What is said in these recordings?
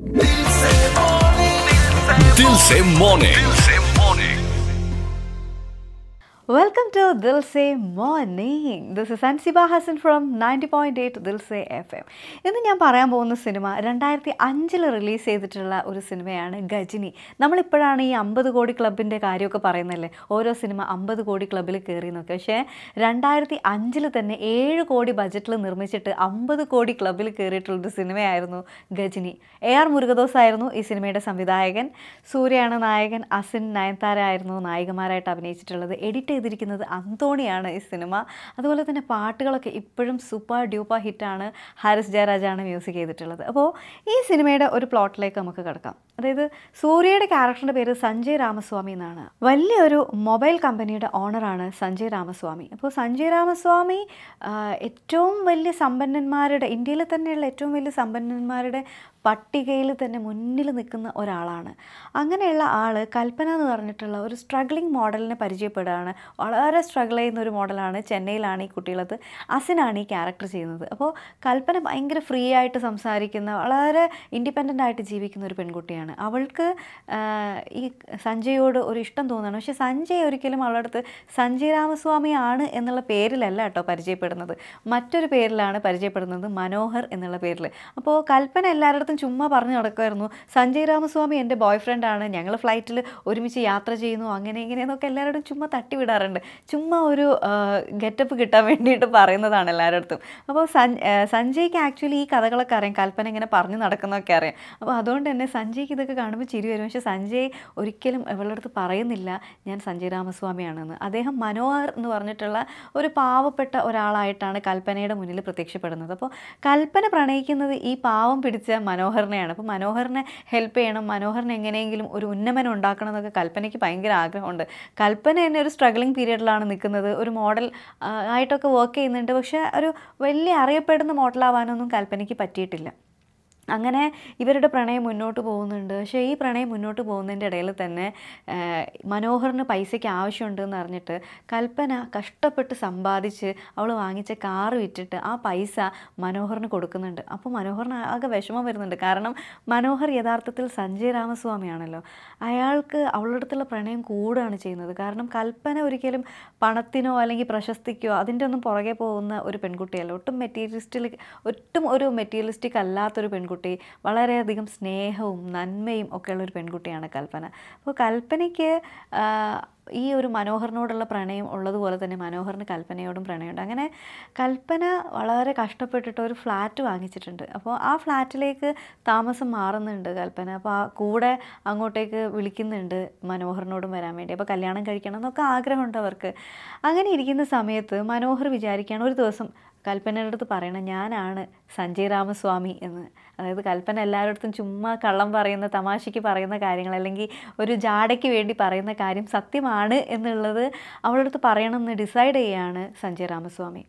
दिल Se morning welcome to Dil Se morning this is Ansiba Hasan from ninety point eight Dil Se F M ഇന്ന് ഞാൻ പറയാൻ പോകുന്ന സിനിമ രണ്ടായിരത്തി അഞ്ചിൽ റിലീസ് ചെയ്തിട്ടുള്ള ഒരു സിനിമയാണ് ഗജിനി നമ്മളിപ്പോഴാണ് ഈ അമ്പത് കോടി ക്ലബിൻ്റെ കാര്യമൊക്കെ പറയുന്നല്ലേ ഓരോ സിനിമ അമ്പത് കോടി ക്ലബിൽ കയറി എന്നൊക്കെ പക്ഷേ രണ്ടായിരത്തി അഞ്ചിൽ തന്നെ ഏഴ് കോടി ബജറ്റിൽ നിർമ്മിച്ചിട്ട് അമ്പത് കോടി ക്ലബിൽ കയറിയിട്ടുള്ളൊരു സിനിമയായിരുന്നു ഗജിനി എ ആർ മുരുകദോസ് ആയിരുന്നു ഈ സിനിമയുടെ സംവിധായകൻ സൂര്യയാണ് നായകൻ അസിൻ നയൻതാര ആയിരുന്നു നായികമാരായിട്ട് അഭിനയിച്ചിട്ടുള്ളത് എഡിറ്റ് ചെയ്തിരിക്കുന്നത് അന്തോണിയാണ് ഈ സിനിമ അതുപോലെ തന്നെ പാട്ടുകളൊക്കെ ഇപ്പോഴും സൂപ്പർ ഡ്യൂപ്പർ ഹിറ്റാണ് ഹാരിസ് ജയരാജാണ് മ്യൂസിക് ചെയ്തിട്ടുള്ളത് അപ്പോൾ ഈ സിനിമയുടെ ഒരു പ്ലോട്ടിലേക്ക് നമുക്ക് കിടക്കാം അതായത് സൂര്യയുടെ ക്യാരക്ടറിൻ്റെ പേര് സഞ്ജയ് രാമസ്വാമി എന്നാണ് വലിയൊരു മൊബൈൽ കമ്പനിയുടെ ഓണറാണ് സഞ്ജയ് രാമസ്വാമി അപ്പോൾ സഞ്ജയ് രാമസ്വാമി ആ, ഏറ്റവും വലിയ സമ്പന്നന്മാരുടെ ഇന്ത്യയിൽ തന്നെയുള്ള ഏറ്റവും വലിയ സമ്പന്നന്മാരുടെ പട്ടികയിൽ തന്നെ മുന്നിൽ നിൽക്കുന്ന ഒരാളാണ് അങ്ങനെയുള്ള ആൾ കൽപ്പന എന്ന് പറഞ്ഞിട്ടുള്ള ഒരു സ്ട്രഗ്ലിംഗ് മോഡലിനെ പരിചയപ്പെടുകയാണ് വളരെ സ്ട്രഗിൾ ചെയ്യുന്ന ഒരു മോഡലാണ് ചെന്നൈയിലാണ് ഈ കുട്ടികളത് അസിനാണ് ഈ ക്യാരക്ടർ ചെയ്യുന്നത് അപ്പോൾ കൽപ്പന ഭയങ്കര ഫ്രീ ആയിട്ട് സംസാരിക്കുന്ന വളരെ ഇൻഡിപെൻഡൻ്റ് ആയിട്ട് ജീവിക്കുന്ന ഒരു പെൺകുട്ടിയാണ് അവൾക്ക് ആ, ഈ സഞ്ജയോട് ഒരു ഇഷ്ടം തോന്നുകയാണ് പക്ഷേ സഞ്ജയ് ഒരിക്കലും അവളുടെ അടുത്ത് സഞ്ജയ് രാമസ്വാമി ആണ് എന്നുള്ള പേരിലല്ല കേട്ടോ പരിചയപ്പെടുന്നത് മറ്റൊരു പേരിലാണ് പരിചയപ്പെടുന്നത് മനോഹർ എന്നുള്ള പേരിൽ അപ്പോൾ കൽപ്പന എല്ലാവരുടെ ചുമ്മാ പറഞ്ഞു നടക്കുമായിരുന്നു സഞ്ജയ് രാമസ്വാമി എൻ്റെ ബോയ് ഫ്രണ്ടാണ് ഞങ്ങൾ ഫ്ലൈറ്റിൽ ഒരുമിച്ച് യാത്ര ചെയ്യുന്നു അങ്ങനെ ഇങ്ങനെയെന്നൊക്കെ എല്ലാവരോടും ചുമ്മാ തട്ടി വിടാറുണ്ട് ചുമ്മാ ഒരു ഗെറ്റപ്പ് കിട്ടാൻ വേണ്ടിയിട്ട് പറയുന്നതാണ് എല്ലാവരുടെ അടുത്തും അപ്പോൾ സഞ്ജ് ആ, സഞ്ജയ്ക്ക് ആക്ച്വലി ഈ കഥകളൊക്കെ അറിയാം കൽപ്പന ഇങ്ങനെ പറഞ്ഞു നടക്കുന്നതൊക്കെ അറിയാം അപ്പോൾ അതുകൊണ്ട് തന്നെ സഞ്ജയ്ക്ക് ഇതൊക്കെ കാണുമ്പോൾ ചിരി വരും പക്ഷേ സഞ്ജയ് ഒരിക്കലും ഇവളുടെ അടുത്ത് പറയുന്നില്ല ഞാൻ സഞ്ജയ് രാമസ്വാമിയാണെന്ന് അദ്ദേഹം മനോഹർ എന്ന് പറഞ്ഞിട്ടുള്ള ഒരു പാവപ്പെട്ട ഒരാളായിട്ടാണ് കൽപ്പനയുടെ മുന്നിൽ പ്രത്യക്ഷപ്പെടുന്നത് അപ്പോൾ കൽപ്പന പ്രണയിക്കുന്നത് ഈ പാവം പിടിച്ച മനോഹറിനെയാണ് അപ്പോൾ മനോഹറിനെ ഹെൽപ്പ് ചെയ്യണം മനോഹറിനെ എങ്ങനെയെങ്കിലും ഒരു ഉന്നമനം ഉണ്ടാക്കണം എന്നൊക്കെ കൽപ്പനയ്ക്ക് ഭയങ്കര ആഗ്രഹമുണ്ട് കൽപ്പന തന്നെ ഒരു സ്ട്രഗ്ലിംഗ് പീരീഡിലാണ് നിൽക്കുന്നത് ഒരു മോഡൽ ആയിട്ടൊക്കെ വർക്ക് ചെയ്യുന്നുണ്ട് പക്ഷേ ഒരു വലിയ അറിയപ്പെടുന്ന മോഡലാവാനൊന്നും കൽപ്പനയ്ക്ക് പറ്റിയിട്ടില്ല അങ്ങനെ ഇവരുടെ പ്രണയം മുന്നോട്ട് പോകുന്നുണ്ട് പക്ഷേ ഈ പ്രണയം മുന്നോട്ട് പോകുന്നതിൻ്റെ ഇടയിൽ തന്നെ ആ, മനോഹറിന് പൈസയ്ക്ക് ആവശ്യമുണ്ടെന്ന് അറിഞ്ഞിട്ട് കൽപ്പന കഷ്ടപ്പെട്ട് സമ്പാദിച്ച് അവൾ വാങ്ങിച്ച കാറ് വിറ്റിട്ട് ആ പൈസ മനോഹറിന് കൊടുക്കുന്നുണ്ട് അപ്പോൾ മനോഹറിന് ആകെ വിഷമം വരുന്നുണ്ട് കാരണം മനോഹർ യഥാർത്ഥത്തിൽ സഞ്ജയ് രാമസ്വാമിയാണല്ലോ അയാൾക്ക് അവളുടെ അടുത്തുള്ള പ്രണയം കൂടുകയാണ് ചെയ്യുന്നത് കാരണം കൽപ്പന ഒരിക്കലും പണത്തിനോ അല്ലെങ്കിൽ പ്രശസ്തിക്കോ അതിൻ്റെ ഒന്നും പുറകെ പോകുന്ന ഒരു പെൺകുട്ടിയല്ല ഒട്ടും മെറ്റീരിയലിസ്റ്റിൽ ഒട്ടും ഒരു മെറ്റീരിയലിസ്റ്റിക് അല്ലാത്തൊരു പെൺകുട്ടി വളരെയധികം സ്നേഹവും നന്മയും ഒക്കെയുള്ള ഒരു പെൺകുട്ടിയാണ് കൽപ്പന അപ്പോൾ കൽപ്പനയ്ക്ക് ആ, ഈ ഒരു മനോഹറിനോടുള്ള പ്രണയം ഉള്ളതുപോലെ തന്നെ മനോഹറിന് കൽപ്പനയോടും പ്രണയമുണ്ട് അങ്ങനെ കൽപ്പന വളരെ കഷ്ടപ്പെട്ടിട്ട് ഒരു ഫ്ലാറ്റ് വാങ്ങിച്ചിട്ടുണ്ട് അപ്പോൾ ആ ഫ്ലാറ്റിലേക്ക് താമസം മാറുന്നുണ്ട് കൽപ്പന അപ്പോൾ ആ കൂടെ അങ്ങോട്ടേക്ക് വിളിക്കുന്നുണ്ട് മനോഹറിനോടും വരാൻ വേണ്ടി അപ്പോൾ കല്യാണം കഴിക്കണം എന്നൊക്കെ ആഗ്രഹമുണ്ട് അവർക്ക് അങ്ങനെ ഇരിക്കുന്ന സമയത്ത് മനോഹർ വിചാരിക്കുകയാണ് ഒരു ദിവസം കൽപ്പനയുടെ അടുത്ത് പറയണം ഞാനാണ് സഞ്ജയ് രാമസ്വാമി എന്ന് അതായത് കൽപ്പന എല്ലാവരുടെ അടുത്തും ചുമ്മാ കള്ളം പറയുന്ന തമാശയ്ക്ക് പറയുന്ന കാര്യങ്ങൾ അല്ലെങ്കിൽ ഒരു ജാടയ്ക്ക് വേണ്ടി പറയുന്ന കാര്യം സത്യമാണ് എന്നുള്ളത് അവളുടെ അടുത്ത് പറയണമെന്ന് ഡിസൈഡ് ചെയ്യുകയാണ് സഞ്ജയ് രാമസ്വാമി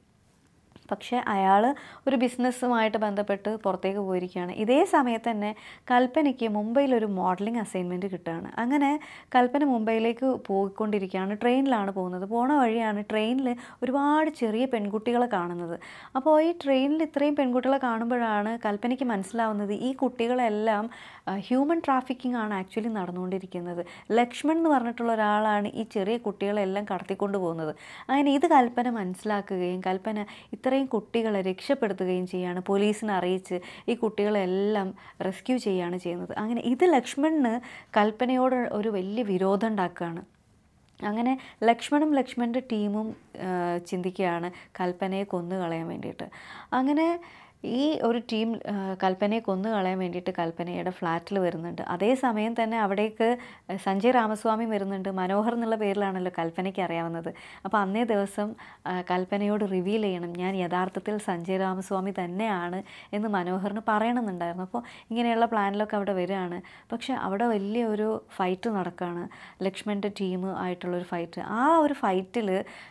പക്ഷേ അയാൾ ഒരു ബിസിനസ്സുമായിട്ട് ബന്ധപ്പെട്ട് പുറത്തേക്ക് പോയിരിക്കുകയാണ് ഇതേ സമയത്ത് തന്നെ കൽപ്പനയ്ക്ക് മുംബൈയിൽ ഒരു മോഡലിംഗ് അസൈൻമെൻറ്റ് കിട്ടുകയാണ് അങ്ങനെ കൽപ്പന മുംബൈയിലേക്ക് പോയിക്കൊണ്ടിരിക്കുകയാണ് ട്രെയിനിലാണ് പോകുന്നത് പോണ വഴിയാണ് ട്രെയിനിൽ ഒരുപാട് ചെറിയ പെൺകുട്ടികളെ കാണുന്നത് അപ്പോൾ ഈ ട്രെയിനിൽ ഇത്രയും പെൺകുട്ടികളെ കാണുമ്പോഴാണ് കൽപ്പനയ്ക്ക് മനസ്സിലാവുന്നത് ഈ കുട്ടികളെല്ലാം ഹ്യൂമൻ ട്രാഫിക്കിംഗ് ആണ് ആക്ച്വലി നടന്നുകൊണ്ടിരിക്കുന്നത് ലക്ഷ്മൺ എന്ന് പറഞ്ഞിട്ടുള്ള ഒരാളാണ് ഈ ചെറിയ കുട്ടികളെല്ലാം കടത്തിക്കൊണ്ട് പോകുന്നത് അങ്ങനെ ഇത് കൽപ്പന മനസ്സിലാക്കുകയും കൽപ്പന ഇത്രയും കുട്ടികളെ രക്ഷപ്പെടുത്തുകയും ചെയ്യുകയാണ് പോലീസിനെ അറിയിച്ച് ഈ കുട്ടികളെല്ലാം റെസ്ക്യൂ ചെയ്യുകയാണ് ചെയ്യുന്നത് അങ്ങനെ ഇത് ലക്ഷ്മണിന് കൽപ്പനയോട് ഒരു വലിയ വിരോധം ഉണ്ടാക്കുകയാണ് അങ്ങനെ ലക്ഷ്മണും ലക്ഷ്മണൻ്റെ ടീമും ആ, ചിന്തിക്കുകയാണ് കൽപ്പനയെ കൊന്നു കളയാൻ വേണ്ടിയിട്ട് അങ്ങനെ ഈ ഒരു ടീം ആ, കൽപ്പനയെ കൊന്നു കളയാൻ വേണ്ടിയിട്ട് കൽപ്പനയുടെ ഫ്ലാറ്റിൽ വരുന്നുണ്ട് അതേസമയം തന്നെ അവിടേക്ക് സഞ്ജയ് രാമസ്വാമി വരുന്നുണ്ട് മനോഹർ എന്നുള്ള പേരിലാണല്ലോ കൽപ്പനയ്ക്ക് അറിയാവുന്നത് അപ്പോൾ അന്നേ ദിവസം ആ, കൽപ്പനയോട് റിവീൽ ചെയ്യണം ഞാൻ യഥാർത്ഥത്തിൽ സഞ്ജയ് രാമസ്വാമി തന്നെയാണ് എന്ന് മനോഹറിന് പറയണമെന്നുണ്ടായിരുന്നു അപ്പോൾ ഇങ്ങനെയുള്ള പ്ലാനിലൊക്കെ അവിടെ വരികയാണ് പക്ഷേ അവിടെ വലിയൊരു ഫൈറ്റ് നടക്കുകയാണ് ലക്ഷ്മണൻ്റെ ടീം ആയിട്ടുള്ളൊരു ഫൈറ്റ് ആ ഒരു ഫൈറ്റിൽ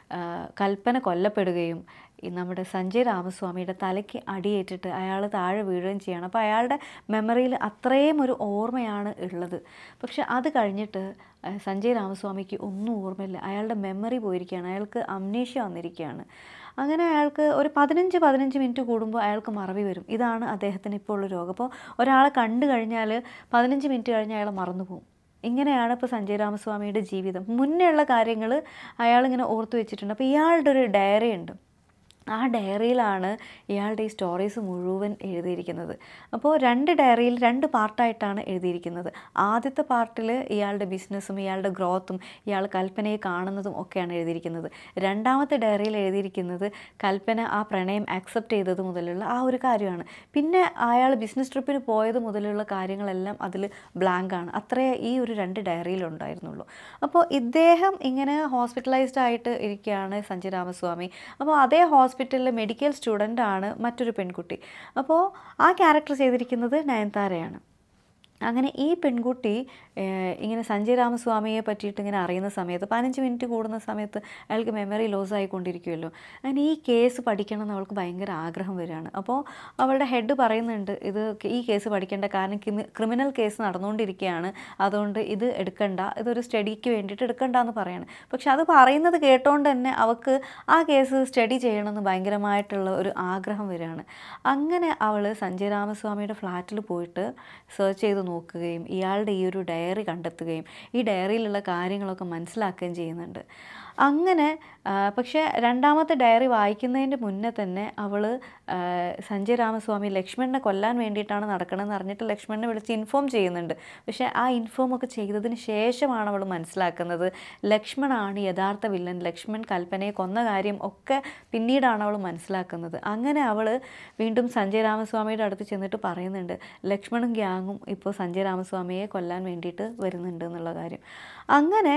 കൽപ്പന കൊല്ലപ്പെടുകയും ഈ നമ്മുടെ സഞ്ജയ് രാമസ്വാമിയുടെ തലയ്ക്ക് അടിയേറ്റിട്ട് അയാൾ താഴെ വീഴുകയും ചെയ്യണം അപ്പോൾ അയാളുടെ മെമ്മറിയിൽ അത്രയും ഒരു ഓർമ്മയാണ് ഉള്ളത് പക്ഷെ അത് കഴിഞ്ഞിട്ട് അഹ് സഞ്ജയ് രാമസ്വാമിക്ക് ഒന്നും ഓർമ്മയില്ല അയാളുടെ മെമ്മറി പോയിരിക്കുകയാണ് അയാൾക്ക് അമ്നേഷ്യ വന്നിരിക്കുകയാണ് അങ്ങനെ അയാൾക്ക് ഒരു പതിനഞ്ച് പതിനഞ്ച് മിനിറ്റ് കൂടുമ്പോൾ അയാൾക്ക് മറവി വരും ഇതാണ് അദ്ദേഹത്തിന് ഇപ്പോൾ ഉള്ള രോഗം അപ്പോൾ ഒരാളെ കണ്ടു കഴിഞ്ഞാൽ പതിനഞ്ച് മിനിറ്റ് കഴിഞ്ഞാൽ അയാൾ മറന്നു പോകും ഇങ്ങനെയാണ് ഇപ്പോൾ സഞ്ജയ് രാമസ്വാമിയുടെ ജീവിതം മുന്നേ ഉള്ള കാര്യങ്ങൾ അയാളിങ്ങനെ ഓർത്തു വെച്ചിട്ടുണ്ട് അപ്പോൾ ഇയാളുടെ ഒരു ഡയറി ഉണ്ട് ആ ഡയറിയിലാണ് ഇയാളുടെ ഈ സ്റ്റോറീസ് മുഴുവൻ എഴുതിയിരിക്കുന്നത് അപ്പോൾ രണ്ട് ഡയറിയിൽ രണ്ട് പാർട്ടായിട്ടാണ് എഴുതിയിരിക്കുന്നത് ആദ്യത്തെ പാർട്ടിൽ ഇയാളുടെ ബിസിനസ്സും ഇയാളുടെ ഗ്രോത്തും ഇയാൾ കൽപ്പനയെ കാണുന്നതും ഒക്കെയാണ് എഴുതിയിരിക്കുന്നത് രണ്ടാമത്തെ ഡയറിയിൽ എഴുതിയിരിക്കുന്നത് കൽപ്പന ആ പ്രണയം ആക്സെപ്റ്റ് ചെയ്തത് മുതലുള്ള ആ ഒരു കാര്യമാണ് പിന്നെ അയാൾ ബിസിനസ് ട്രിപ്പിന് പോയത് മുതലുള്ള കാര്യങ്ങളെല്ലാം അതിൽ ബ്ലാങ്ക് ആണ് അത്രേ ഈ ഒരു രണ്ട് ഡയറിയിലുണ്ടായിരുന്നുള്ളൂ അപ്പോൾ ഇദ്ദേഹം ഇങ്ങനെ ഹോസ്പിറ്റലൈസ്ഡ് ആയിട്ട് ഇരിക്കുകയാണ് സഞ്ജയ് രാമസ്വാമി അപ്പോൾ അതേ ഹോസ്പിറ്റലിലെ മെഡിക്കൽ സ്റ്റുഡൻ്റ് ആണ് മറ്റൊരു പെൺകുട്ടി അപ്പോൾ ആ ക്യാരക്ടർ ചെയ്തിരിക്കുന്നത് നയൻതാരയാണ് അങ്ങനെ ഈ പെൺകുട്ടി ഏഹ്, ഇങ്ങനെ സഞ്ജയ് രാമസ്വാമിയെ പറ്റിയിട്ട് ഇങ്ങനെ അറിയുന്ന സമയത്ത് പതിനഞ്ച് മിനിറ്റ് കൂടുന്ന സമയത്ത് അയാൾക്ക് മെമ്മറി ലോസ് ആയിക്കൊണ്ടിരിക്കുമല്ലോ അങ്ങനെ ഈ കേസ് പഠിക്കണം എന്ന് അവൾക്ക് ഭയങ്കര ആഗ്രഹം വരികയാണ് അപ്പോൾ അവളുടെ ഹെഡ് പറയുന്നുണ്ട് ഇത് ഈ കേസ് പഠിക്കേണ്ട കാരണം ക്രിമിനൽ കേസ് നടന്നുകൊണ്ടിരിക്കുകയാണ് അതുകൊണ്ട് ഇത് എടുക്കണ്ട ഇതൊരു സ്റ്റഡിക്ക് വേണ്ടിയിട്ട് എടുക്കണ്ട എന്ന് പറയാണ് പക്ഷെ അത് പറയുന്നത് കേട്ടോണ്ട് തന്നെ അവൾക്ക് ആ കേസ് സ്റ്റഡി ചെയ്യണമെന്ന് ഭയങ്കരമായിട്ടുള്ള ഒരു ആഗ്രഹം വരികയാണ് അങ്ങനെ അവൾ സഞ്ജയ് രാമസ്വാമിയുടെ ഫ്ലാറ്റിൽ പോയിട്ട് സെർച്ച് ചെയ്ത് നോക്കുകയും ഇയാളുടെ ഈ ഒരു ഡയറി കണ്ടെത്തുകയും ഈ ഡയറിയിലുള്ള കാര്യങ്ങളൊക്കെ മനസ്സിലാക്കുകയും ചെയ്യുന്നുണ്ട് അങ്ങനെ ആ, പക്ഷേ രണ്ടാമത്തെ ഡയറി വായിക്കുന്നതിൻ്റെ മുന്നേ തന്നെ അവൾ സഞ്ജയ് രാമസ്വാമി ലക്ഷ്മണനെ കൊല്ലാൻ വേണ്ടിയിട്ടാണ് നടക്കണമെന്ന് അറിഞ്ഞിട്ട് ലക്ഷ്മണനെ വിളിച്ച് ഇൻഫോം ചെയ്യുന്നുണ്ട് പക്ഷേ ആ ഇൻഫോം ഒക്കെ ചെയ്തതിന് ശേഷമാണ് അവൾ മനസ്സിലാക്കുന്നത് ലക്ഷ്മണാണ് യഥാർത്ഥ വില്ലൻ ലക്ഷ്മൺ കൽപ്പനയെ കൊന്ന കാര്യം ഒക്കെ പിന്നീടാണ് അവൾ മനസ്സിലാക്കുന്നത് അങ്ങനെ അവൾ വീണ്ടും സഞ്ജയ് രാമസ്വാമിയുടെ അടുത്ത് ചെന്നിട്ട് പറയുന്നുണ്ട് ലക്ഷ്മണും ഗ്യാങ്ങും ഇപ്പോൾ സഞ്ജയ് രാമസ്വാമിയെ കൊല്ലാൻ വേണ്ടിയിട്ട് വരുന്നുണ്ട് എന്നുള്ള കാര്യം അങ്ങനെ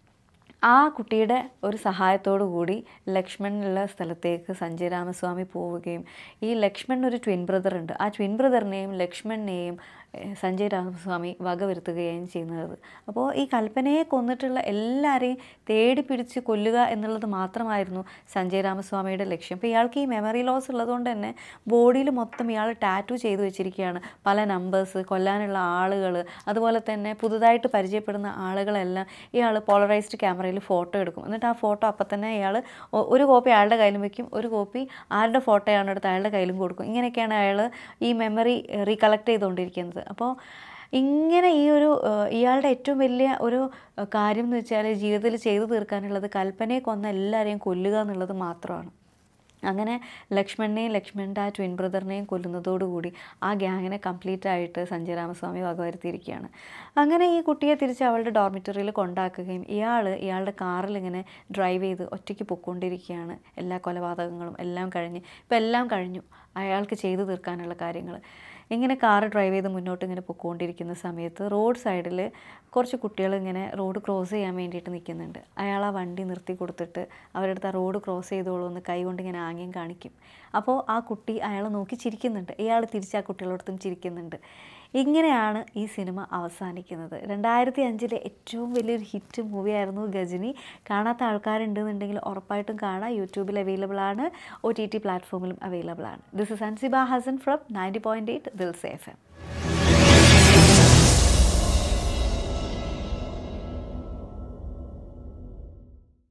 ആ കുട്ടിയുടെ ഒരു സഹായത്തോടു കൂടി ലക്ഷ്മണനുള്ള സ്ഥലത്തേക്ക് സഞ്ജയ് രാമസ്വാമി പോവുകയും ഈ ലക്ഷ്മൺ ഒരു ട്വിൻ ബ്രദർ ഉണ്ട് ആ ട്വിൻ ബ്രദറിനെയും ലക്ഷ്മണിനെയും ഏഹ്, സഞ്ജയ് രാമസ്വാമി വകവരുത്തുകയും ചെയ്യുന്നത് അപ്പോൾ ഈ കൽപ്പനയെ കൊന്നിട്ടുള്ള എല്ലാവരെയും തേടി പിടിച്ച് കൊല്ലുക എന്നുള്ളത് മാത്രമായിരുന്നു സഞ്ജയ് രാമസ്വാമിയുടെ ലക്ഷ്യം അപ്പോൾ ഇയാൾക്ക് ഈ മെമ്മറി ലോസ് ഉള്ളതുകൊണ്ട് തന്നെ ബോഡിയിൽ മൊത്തം ഇയാൾ ടാറ്റു ചെയ്തു വെച്ചിരിക്കുകയാണ് പല നമ്പേഴ്സ് കൊല്ലാനുള്ള ആളുകൾ അതുപോലെ തന്നെ പുതുതായിട്ട് പരിചയപ്പെടുന്ന ആളുകളെല്ലാം ഇയാൾ പോളറൈസ്ഡ് ക്യാമറയിൽ ഫോട്ടോ എടുക്കും എന്നിട്ട് ആ ഫോട്ടോ അപ്പം തന്നെ ഇയാൾ ഒരു കോപ്പി അയാളുടെ കയ്യിലും വെക്കും ഒരു കോപ്പി ആരുടെ ഫോട്ടോയാണ് എടുത്ത് അയാളുടെ കയ്യിലും കൊടുക്കും ഇങ്ങനെയൊക്കെയാണ് അയാൾ ഈ മെമ്മറി റീകളക്ട് ചെയ്തുകൊണ്ടിരിക്കുന്നത് അപ്പോൾ ഇങ്ങനെ ഈ ഒരു ഏഹ്, ഇയാളുടെ ഏറ്റവും വലിയ ഒരു ഏഹ്, കാര്യം എന്ന് വെച്ചാൽ ജീവിതത്തിൽ ചെയ്തു തീർക്കാനുള്ളത് കൽപ്പനയെ കൊന്ന എല്ലാവരെയും കൊല്ലുക എന്നുള്ളത് മാത്രമാണ് അങ്ങനെ ലക്ഷ്മണനെയും ലക്ഷ്മണൻ്റെ ആ ട്വിൻ ബ്രദറിനെയും കൊല്ലുന്നതോടുകൂടി ആ ഗ്യാങ്ങിനെ കംപ്ലീറ്റ് ആയിട്ട് സഞ്ജയ് രാമസ്വാമി വകവരുത്തിയിരിക്കുകയാണ് അങ്ങനെ ഈ കുട്ടിയെ തിരിച്ച് അവളുടെ ഡോർമിറ്ററിയിൽ കൊണ്ടാക്കുകയും ഇയാൾ ഇയാളുടെ കാറിൽ ഇങ്ങനെ ഡ്രൈവ് ചെയ്ത് ഒറ്റയ്ക്ക് പൊയ്ക്കൊണ്ടിരിക്കുകയാണ് എല്ലാ കൊലപാതകങ്ങളും എല്ലാം കഴിഞ്ഞ് ഇപ്പം എല്ലാം കഴിഞ്ഞു അയാൾക്ക് ചെയ്തു തീർക്കാനുള്ള കാര്യങ്ങൾ ഇങ്ങനെ കാറ് ഡ്രൈവ് ചെയ്ത് മുന്നോട്ട് ഇങ്ങനെ പൊയ്ക്കൊണ്ടിരിക്കുന്ന സമയത്ത് റോഡ് സൈഡിൽ കുറച്ച് കുട്ടികൾ ഇങ്ങനെ റോഡ് ക്രോസ് ചെയ്യാൻ വേണ്ടിയിട്ട് നിൽക്കുന്നുണ്ട് അയാൾ ആ വണ്ടി നിർത്തി കൊടുത്തിട്ട് അവരുടെ അടുത്ത് ആ റോഡ് ക്രോസ് ചെയ്തോളൂ എന്ന് കൈ കൊണ്ട് ഇങ്ങനെ ആംഗ്യം കാണിക്കും അപ്പോൾ ആ കുട്ടി അയാളെ നോക്കി ചിരിക്കുന്നുണ്ട് ഇയാൾ തിരിച്ച് ആ കുട്ടികളോടത്തും ചിരിക്കുന്നുണ്ട് ഇങ്ങനെയാണ് ഈ സിനിമ അവസാനിക്കുന്നത് രണ്ടായിരത്തി അഞ്ചിലെ ഏറ്റവും വലിയൊരു ഹിറ്റ് മൂവിയായിരുന്നു ഗജനി കാണാത്ത ആൾക്കാരുണ്ടെന്നുണ്ടെങ്കിൽ ഉറപ്പായിട്ടും കാണാം യൂട്യൂബിൽ അവൈലബിൾ ആണ് ഒ ടി ടി പ്ലാറ്റ്ഫോമിലും അവൈലബിൾ ആണ് this is Ansiba Hasan from ninety point eight Dil Se F M